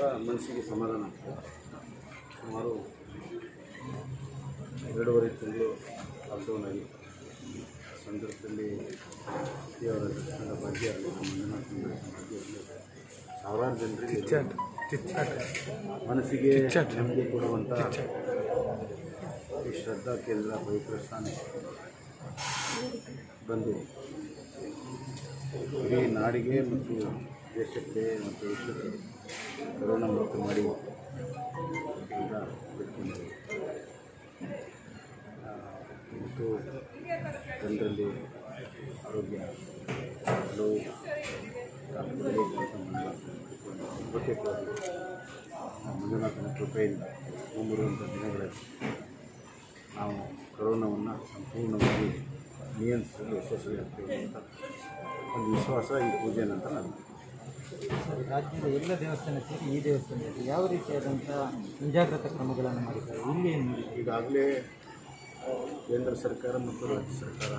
ಮನಸ್ಸಿಗೆ ಸಮಾಧಾನ ಆಗ್ತದೆ ಸುಮಾರು ಎರಡೂವರೆ ತಿಂಗಳು ಲಾಕ್ಡೌನ್ ಆಗಿ ಸಂದರ್ಭದಲ್ಲಿ ದೇವರ ದರ್ಶನದ ಭಾಗ್ಯ ಆಗಲಿ ಮಂಜುನಾಥನ ಭಾಗ್ಯ ಆಗಲಿ ಸಾವಿರಾರು ಜನರಿಗೆ ಮನಸ್ಸಿಗೆ ನೆಮ್ಮದಿ ಕೊಡುವಂಥ ಈ ಶ್ರದ್ಧಾ ಕೇಂದ್ರ ಪವಿತ್ರ ಸ್ಥಾನ ಬಂದು ಇಡೀ ನಾಡಿಗೆ ಮತ್ತು ದೇಶಕ್ಕೆ ಮತ್ತು ವಿಶ್ವಕ್ಕೆ ಕರೋನಾ ಮುಕ್ತ ಮಾಡಿ ಅಂತ ಬಿಟ್ಕೊಂಡಿದ್ದೀವಿ ಆ, ಮತ್ತು ಜನರಲ್ಲಿ ಆರೋಗ್ಯ ಹಲವು ಡಾಕ್ಟರ್ಗಳಿಗೆ ಕೆಲಸ ಮಾಡಲಾಗ್ತದೆ ಬಹುತೇಕವಾಗಿ ಆ ಮಂಜುನಾಥನ ಕೃಪೆಯಿಂದ ಮುಂಬರುವಂಥ ದಿನಗಳಲ್ಲಿ ನಾವು ಕರೋನಾವನ್ನು ಸಂಪೂರ್ಣವಾಗಿ ನಿಯಂತ್ರಿಸಲು ಯಶಸ್ವಿಯಾಗ್ತೇವೆ ಅಂತ ಒಂದು ವಿಶ್ವಾಸ ಈ ಪೂಜೆ ನಂತರ ನನಗೆ ಸರಿ, ರಾಜ್ಯದ ಎಲ್ಲ ದೇವಸ್ಥಾನ ಸೇರಿ ಈ ದೇವಸ್ಥಾನದಲ್ಲಿ ಯಾವ ರೀತಿಯಾದಂಥ ಮುಂಜಾಗ್ರತಾ ಕ್ರಮಗಳನ್ನು ಮಾಡಿದ್ದಾರೆ ಇಲ್ಲಿ ಏನು ಮಾಡಿದ್ದಾರೆ ಈಗಾಗಲೇ ಕೇಂದ್ರ ಸರ್ಕಾರ ಮತ್ತು ರಾಜ್ಯ ಸರ್ಕಾರ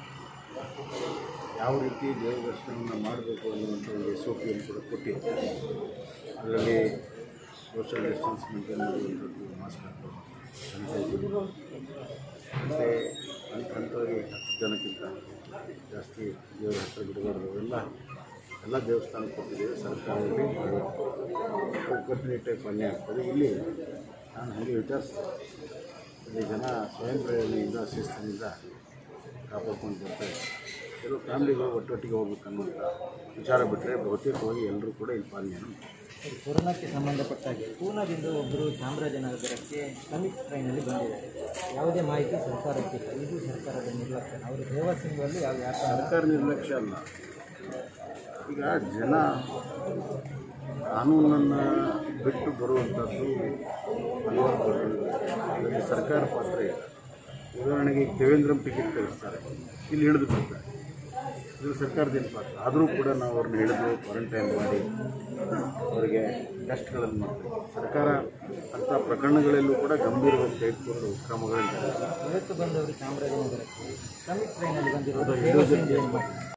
ಯಾವ ರೀತಿ ದೇವ ದರ್ಶನವನ್ನು ಮಾಡಬೇಕು ಅನ್ನುವಂಥ ಒಂದು ಎಸ್ ಒ ಪಿಯನ್ನು ಕೂಡ ಕೊಟ್ಟಿದೆ ಅದರಲ್ಲಿ ಸೋಷಿಯಲ್ ಡಿಸ್ಟೆನ್ಸ್ ಮೇಂಟೈನ್ ಮಾಡುವಂಥದ್ದು ಮಾಸ್ಕ್ ಹಾಕೋದು ಸ್ಯಾನಿಟೈಸರ್ ಮತ್ತು ಹಂತ ಹಂತವಾಗಿ ಹತ್ತು ಜನಕ್ಕಿಂತ ಜಾಸ್ತಿ ದೇವರ ಹತ್ರ ಬಿಡಬಾರ್ದು ಎಲ್ಲ ಎಲ್ಲ ದೇವಸ್ಥಾನಕ್ಕೆ ಕೊಟ್ಟಿದ್ದೇವೆ ಸರ್ಕಾರದಲ್ಲಿ ಕಟ್ಟುನಿಟ್ಟಾಗಿ ಪಾಲನೆ ಆಗ್ತದೆ ಇಲ್ಲಿ ನಾನು ಹಾಗೆ ವಿಚಾರಿಸಿದೆ ಇಲ್ಲಿ ಜನ ಸ್ವಯಂ ಪ್ರೇರಣೆಯಿಂದ ಶಿಸ್ತಿನಿಂದ ಕಾಪಾಡ್ಕೊಂಡು ಬರ್ತಾರೆ ಕೆಲವು ಫ್ಯಾಮಿಲಿಗಳು ಒಟ್ಟೊಟ್ಟಿಗೆ ಹೋಗ್ಬೇಕು ಅನ್ನುವಂಥ ವಿಚಾರ ಬಿಟ್ಟರೆ ಬಹುತೇಕವಾಗಿ ಎಲ್ಲರೂ ಕೂಡ ಇಲ್ಲಿ ಪಾಲನೆಯನ್ನು ಮಾಡ್ತಾರೆ. ಸರಿ, ಕೊರೋನಾಕ್ಕೆ ಸಂಬಂಧಪಟ್ಟ ಹಾಗೆ ಪೂನಾದಿಂದ ಒಬ್ಬರು ಚಾಮರಾಜನಗರಕ್ಕೆ ಶ್ರಮಿಕ್ ಟ್ರೈನಲ್ಲಿ ಬಂದಿದ್ದಾರೆ ಯಾವುದೇ ಮಾಹಿತಿ ಸರ್ಕಾರಕ್ಕಿಲ್ಲ ಇದು ಸರ್ಕಾರದ ನಿರ್ಲಕ್ಷ್ಯ ಅವರು ದೇವಸ್ಥಾನದಲ್ಲಿ ಯಾವ ವ್ಯಾಪಾರ ಸರ್ಕಾರ ನಿರ್ಲಕ್ಷ್ಯ ಅಲ್ಲ ಈಗ ಜನ ಕಾನೂನನ್ನು ಬಿಟ್ಟು ಬರುವಂಥದ್ದು ಹಲವಾರು ಪ್ರಕರಣಗಳು ಅದರಲ್ಲಿ ಸರ್ಕಾರ ಪಾತ್ರ ಇಲ್ಲ ಉದಾಹರಣೆಗೆ ಈಗ ದೇವೇಂದ್ರಂ ಟಿಕೆಟ್ ಕಳಿಸ್ತಾರೆ ಇಲ್ಲಿ ಹಿಡಿದು ಬಿಡ್ತಾರೆ ಇದು ಸರ್ಕಾರದಿಂದ ಪಾತ್ರ ಆದರೂ ಕೂಡ ನಾವು ಅವ್ರನ್ನ ಹಿಡಿದು ಕ್ವಾರಂಟೈನ್ ಮಾಡಿ ಅವರಿಗೆ ಟೆಸ್ಟ್ಗಳನ್ನು ಮಾಡ್ತೀವಿ ಸರ್ಕಾರ ಅಂಥ ಪ್ರಕರಣಗಳಲ್ಲೂ ಕೂಡ ಗಂಭೀರವಾಗಿ ತೆಗೆದುಕೊಂಡು ಕ್ರಮಗಳನ್ನು ತಗೊಳ್ಳುತ್ತೆ. ಇವತ್ತು ಬಂದವರು ಚಾಮರಾಜನಗರಕ್ಕೆ ಶ್ರಮಿಕ್ ಟ್ರೈನಲ್ಲಿ ಬಂದಿರೋದು ದೇವಸ್ಥಾನದಲ್ಲಿ ಏನು ಮಾಡಿದ್ದಾರೆ